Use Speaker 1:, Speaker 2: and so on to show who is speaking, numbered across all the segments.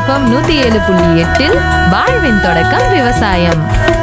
Speaker 1: FM நூத்தி ஏழு புள்ளி எட்டில் வாழ்வின் தொடக்கம் விவசாயம்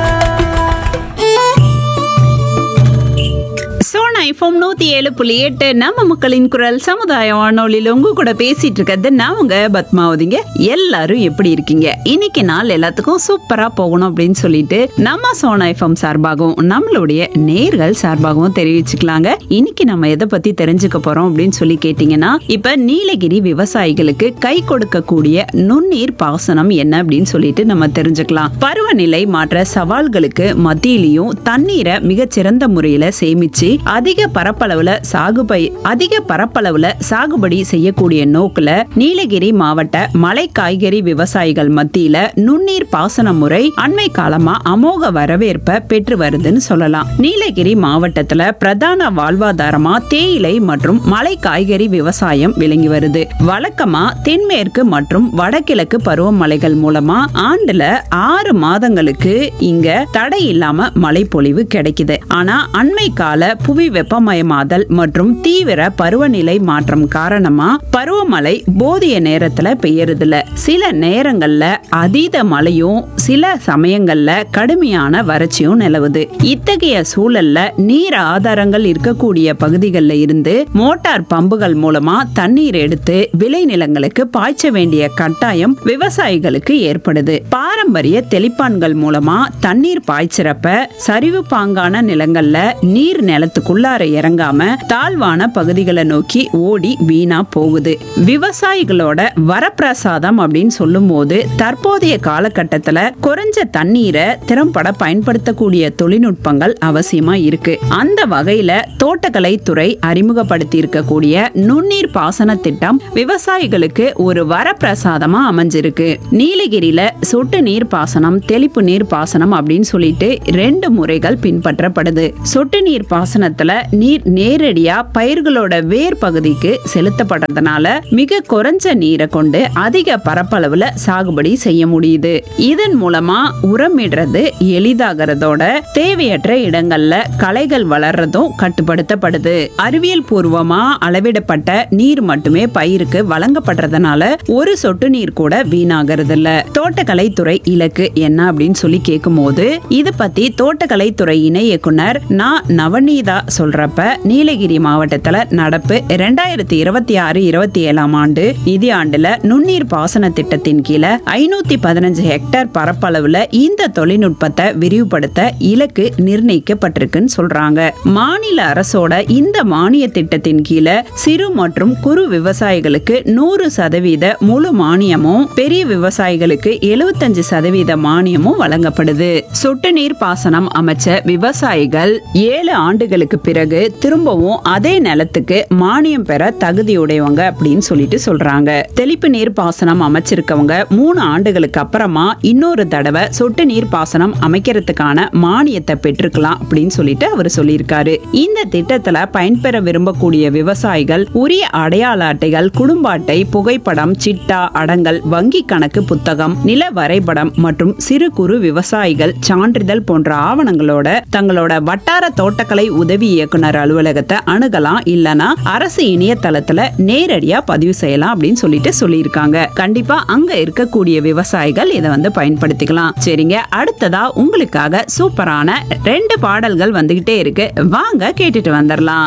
Speaker 2: சோனா ஐஃபோம் நூத்தி ஏழு புள்ளி எட்டு நம்ம மக்களின் குரல் சமுதாய வானொலியில உங்க கூட பேசிட்டு இருக்கிறது நான் உங்க பத்மாவதிங்க எல்லாரும் எப்படி இருக்கீங்க இன்னைக்கு நாள் எல்லாத்துக்கும் சூப்பரா போகணும் அப்படின்னு சொல்லிட்டு நம்ம சோனா ஐஃபோம் சார்பாகவும் நம்மளுடைய நேர்கள் சார்பாகவும் தெரிவிச்சுக்கலாங்க இன்னைக்கு நம்ம எதை பத்தி தெரிஞ்சுக்க போறோம் அப்படின்னு சொல்லி கேட்டீங்கன்னா இப்ப நீலகிரி விவசாயிகளுக்கு கை கொடுக்கக்கூடிய நுண்ணீர் பாசனம் என்ன அப்படின்னு சொல்லிட்டு நம்ம தெரிஞ்சுக்கலாம் பருவநிலை மாற்ற சவால்களுக்கு மத்தியிலையும் தண்ணீரை மிகச்சிறந்த முறையில சேமிச்சு அதிக பரப்பளவுல சாகுபை அதிக பரப்பளவுல சாகுபடி செய்யக்கூடிய நோக்குல நீலகிரி மாவட்ட மலை காய்கறி விவசாயிகள் மத்தியில நுண்ணீர் பாசன முறை அண்மை காலமா அமோக வரவேற்பை பெற்று வருதுன்னு சொல்லலாம் நீலகிரி மாவட்டத்துல பிரதான வாழ்வாதாரமா தேயிலை மற்றும் மலை காய்கறி விவசாயம் விளங்கி வருது வழக்கமா தென்மேற்கு மற்றும் வடகிழக்கு பருவமழைகள் மூலமா ஆண்டுல ஆறு மாதங்களுக்கு இங்க தடை இல்லாம மழை பொழிவு கிடைக்குது ஆனா அண்மை கால புவி வெப்பமயமாதல் மற்றும் தீவிர பருவநிலை மாற்றம் காரணமா பருவமழை போதிய நேரத்துல பெய்யறதில்ல சில நேரங்கள்ல அதீத மழையும் சில சமயங்கள்ல கடுமையான வறட்சியும் நிலவுது இத்தகைய சூழல்ல நீர் ஆதாரங்கள் இருக்கக்கூடிய பகுதிகளில் இருந்து மோட்டார் பம்புகள் மூலமா தண்ணீர் எடுத்து விளைநிலங்களுக்கு பாய்ச்ச வேண்டிய கட்டாயம் விவசாயிகளுக்கு ஏற்படுது பாரம்பரிய தெளிப்பான்கள் மூலமா தண்ணீர் பாய்ச்சறப்ப சரிவு பாங்கான நிலங்கள்ல நீர் நிலத்துக்குள்ளார இறங்காம தாழ்வான பகுதிகளை நோக்கி ஓடி வீணா போகுது விவசாயிகளோட வரப்பிரசாதம் அப்படின்னு சொல்லும்போது தற்போதைய காலகட்டத்துல குறைஞ்ச தண்ணீரை திறம்பட பயன்படுத்தக்கூடிய தொழில்நுட்பங்கள் அவசியமா இருக்கு அந்த வகையில தோட்டக்கலை துறை அறிமுகப்படுத்தி இருக்கக்கூடிய நுண்ணீர் பாசன திட்டம் விவசாயிகளுக்கு ஒரு வரப்பிரசாதமா அமைஞ்சிருக்கு நீலகிரியில சொட்டு நீர் பாசனம் தெளிப்பு நீர் பாசனம் அப்படின்னு சொல்லிட்டு ரெண்டு முறைகள் பின்பற்றப்படுது சொட்டு நீர் பாசனத்துல நீர் நேரடியா பயிர்களோட வேர் பகுதிக்கு செலுத்தப்படுறதுனால மிக குறைஞ்ச நீரை கொண்டு அதிக பரப்பளவுல சாகுபடி செய்ய முடியுது இதன் மூலமா உரமிடுறது எளிதாகிறதோட தேவையற்ற இடங்கள்ல களைகள் வளர்றதும் கட்டுப்படுத்தப்படுது அறிவியல் பூர்வமா அளவிடப்பட்ட நீர் மட்டுமே பயிருக்கு வழங்கப்படுறதுனால ஒரு சொட்டு நீர் கூட வீணாகிறது இல்ல தோட்டக்கலை துறை இலக்கு என்ன அப்படின்னு சொல்லி கேட்கும்போது இது பத்தி தோட்டக்கலை துறை இணை இயக்குனர் நான் நவநீதா சொல்றப்ப நீலகிரி மாவட்டத்துல நடப்பு ரெண்டாயிரத்தி இருபத்தி ஆறு இருபத்தி ஏழாம் ஆண்டு நிதி ஆண்டுல நுண்ணீர் பாசன திட்டத்தின் கீழே ஐநூத்தி பதினஞ்சு ஹெக்டேர் பரப்பளவுல இந்த தொழில்நுட்பத்தை விரிவுபடுத்த இலக்கு நிர்ணயிக்கப்பட்டிருக்குன்னு சொல்றாங்க மாநில அரசோட இந்த மானிய திட்டத்தின் கீழே சிறு மற்றும் குறு விவசாயிகளுக்கு நூறு சதவீத முழு மானியமும் பெரிய விவசாயிகளுக்கு எழுபத்தஞ்சு சதவீத மானியமும் வழங்கப்படுது சொட்டு நீர் பாசனம் அமைச்ச விவசாயிகள் ஏழு ஆண்டுகளுக்கு பிறகு திரும்பவும் அதே நிலத்துக்கு மானியம் பெற தகுதியுடையவங்க அப்படின்னு சொல்லிட்டு சொல்றாங்க தெளிப்பு நீர் பாசனம் அமைச்சிருக்கவங்க மூணு ஆண்டுகளுக்கு அப்புறமா இன்னொரு தடவை சொட்டு நீர் பாசனம் அமைக்கிறதுக்கான மானியத்தை பெற்றுக்கலாம் அப்படின்னு சொல்லிட்டு அவர் சொல்லியிருக்காரு இந்த திட்டத்துல பயன்பெற விரும்பக்கூடிய விவசாயிகள் உரிய அடையாள அட்டைகள் குடும்ப அட்டை புகைப்படம் சிட்டா அடங்கல் வங்கி கணக்கு புத்தகம் நில வரைபடம் மற்றும் சிறு குறு விவசாயிகள் சான்றிதழ் போன்ற ஆவணங்களோட தங்களோட வட்டார தோட்டக்கலை உதவி இயக்குனர் அலுவலகத்தை அணுகலாம் இல்லனா அரசு இணையதளத்துல நேரடியா பதிவு செய்யலாம் அப்படின்னு சொல்லிட்டு சொல்லியிருக்காங்க கண்டிப்பா அங்க இருக்கக்கூடிய விவசாயிகள் இதை வந்து பயன்படுத்திக்கலாம் சரிங்க அடுத்ததா உங்களுக்காக சூப்பரான ரெண்டு பாடல்கள் வந்துகிட்டே இருக்கு வாங்க கேட்டுட்டு வந்துடலாம்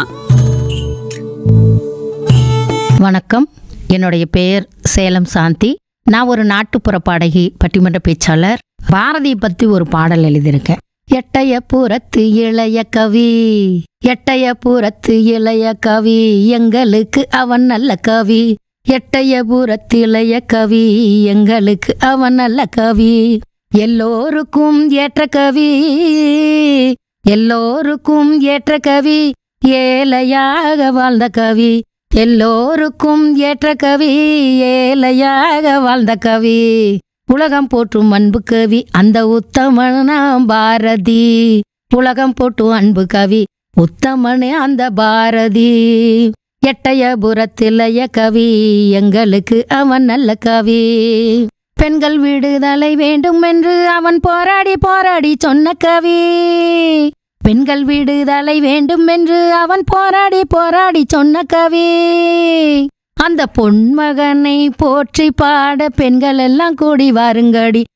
Speaker 3: வணக்கம் என்னுடைய பெயர் சேலம் சாந்தி நான் ஒரு நாட்டுப்புற பாடகி பட்டிமன்ற பேச்சாளர் பாரதியை பத்தி ஒரு பாடல் எழுதியிருக்கேன் எட்டய புறத்து இளைய கவி எட்டய புறத்து இளைய கவி எங்களுக்கு அவன் நல்ல கவி எட்டய புறத்து இளைய கவி எங்களுக்கு அவன் நல்ல கவி எல்லோருக்கும் ஏற்ற கவி எல்லோருக்கும் ஏற்ற கவி ஏழையாக வாழ்ந்த கவி எல்லோருக்கும் ஏற்ற கவி ஏழையாக வாழ்ந்த கவி உலகம் போற்றும் அன்பு கவி அந்த உத்தமனாம் பாரதி உலகம் போற்றும் அன்பு கவி உத்தமனே அந்த பாரதி எட்டயபுரத்திலைய கவி எங்களுக்கு அவன் நல்ல கவி பெண்கள் விடுதலை வேண்டும் என்று அவன் போராடி போராடி சொன்ன கவி பெண்கள் விடுதலை வேண்டும் என்று அவன் போராடி போராடி சொன்ன கவி அந்த பொன்மகனை போற்றி பாட பெண்கள் எல்லாம் கூடி வாருங்கடி